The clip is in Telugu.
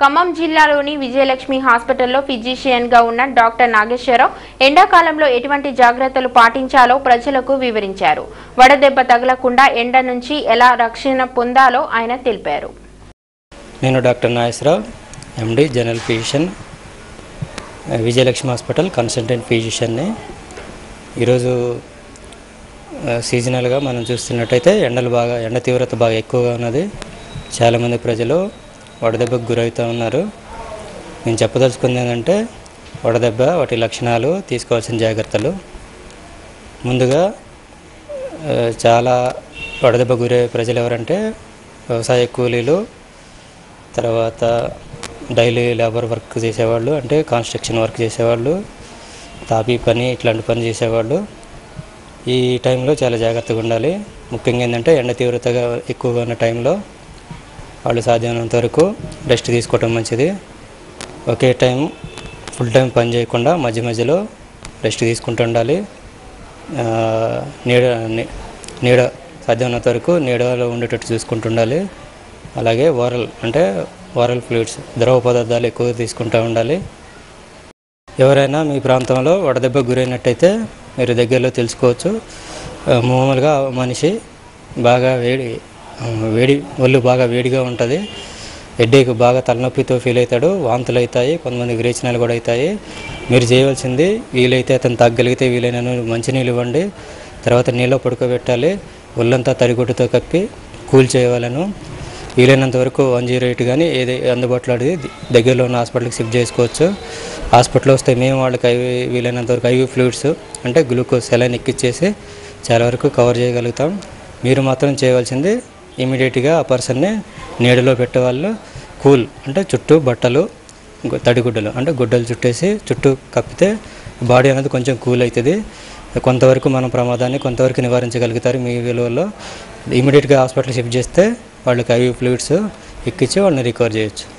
ఖమ్మం జిల్లాలోని విజయలక్ష్మి హాస్పిటల్లో ఫిజిషియన్ గా ఉన్న డాక్టర్ నాగేశ్వరరావు ఎండాకాలంలో ఎటువంటి జాగ్రత్తలు పాటించాలో ప్రజలకు వివరించారు వడదెబ్బ తగలకుండా ఎండ నుంచి ఎలా రక్షణ పొందాలో ఆయన తెలిపారు నేను doctor Nageswararao MD general physician Vijayalakshmi hospital consultant ఫిజిషియన్ని ఈరోజు ఆ, సీజనల్గా మనం చూస్తున్నట్టయితే ఎండలు బాగా ఎండ తీవ్రత బాగా ఎక్కువగా ఉన్నది చాలామంది ప్రజలు వడదెబ్బకు గురవుతూ ఉన్నారు నేను చెప్పదలుచుకుంది ఏంటంటే వడదెబ్బ వాటి లక్షణాలు తీసుకోవాల్సిన జాగ్రత్తలు ముందుగా ఆ, చాలా వడదెబ్బ గురయ్యే ప్రజలు ఎవరంటే వ్యవసాయ కూలీలు తర్వాత డైలీ లేబర్ వర్క్ చేసేవాళ్ళు అంటే కన్స్ట్రక్షన్ వర్క్ చేసేవాళ్ళు తాపీ పని ఇట్లాంటి పని చేసేవాళ్ళు ఈ టైంలో చాలా జాగ్రత్తగా ఉండాలి ముఖ్యంగా ఏంటంటే ఎండ తీవ్రతగా ఎక్కువగా ఉన్న టైంలో వాళ్ళు సాధ్యమైనంత వరకు రెస్ట్ తీసుకోవటం మంచిది ఒకే టైం ఫుల్ టైం పని చేయకుండా మధ్య మధ్యలో రెస్ట్ తీసుకుంటూ ఉండాలి ఆ, నీడ నీ- నీడ సాధ్యమైనంత వరకు నీడలో ఉండేటట్టు చూసుకుంటూ ఉండాలి అలాగే ఓరల్ అంటే ఓరల్ ఫ్లూయిడ్స్ ద్రవ పదార్థాలు ఎక్కువగా తీసుకుంటూ ఉండాలి ఎవరైనా మీ ప్రాంతంలో వడదెబ్బ గురైనట్టయితే మీరు దగ్గరలో తెలుసుకోవచ్చు ఆ, మామూలుగా మనిషి బాగా వేడి ఆ, వేడి ఒళ్ళు బాగా వేడిగా ఉంటుంది హెడ్ఏక్ బాగా తలనొప్పితో ఫీల్ అవుతాడు వాంతులు అవుతాయి కొంతమంది విరేచనాలు కూడా అవుతాయి మీరు చేయవలసింది వీలైతే అతను తగ్గలిగితే వీలైన మంచినీళ్ళు ఇవ్వండి తర్వాత నీళ్ళలో పడుకోబెట్టాలి ఒళ్ళంతా తడిగుడ్డుతో కప్పి కూల్ చేయవాలను వీలైనంత వరకు వన్ జీరో ఎయిట్ కానీ ఏది అందుబాటులో అది దగ్గరలో ఉన్న హాస్పిటల్కి షిఫ్ట్ చేసుకోవచ్చు హాస్పిటల్ వస్తే మేము వాళ్ళకి ఐవి వీలైనంత వరకు ఐవి ఫ్లూయిడ్స్ అంటే గ్లూకోజ్ సెలైన్ ఎక్కిచ్చేసి చాలా వరకు కవర్ చేయగలుగుతాం మీరు మాత్రం చేయవలసింది ఇమీడియట్గా ఆ పర్సన్ని నీడలో పెట్టేవాళ్ళు కూల్ అంటే చుట్టూ బట్టలు గు- తడిగుడ్డలు అంటే గుడ్డలు చుట్టేసి చుట్టూ కప్పితే బాడీ అనేది కొంచెం కూల్ అవుతుంది కొంతవరకు మనం ప్రమాదాన్ని కొంతవరకు నివారించగలుగుతారు మీ విలువల్లో ఇమీడియట్గా హాస్పిటల్ షిఫ్ట్ చేస్తే వాళ్ళకి ఐవి ఫ్లూయిడ్స్ ఎక్కించి వాళ్ళని రికవర్ చేయొచ్చు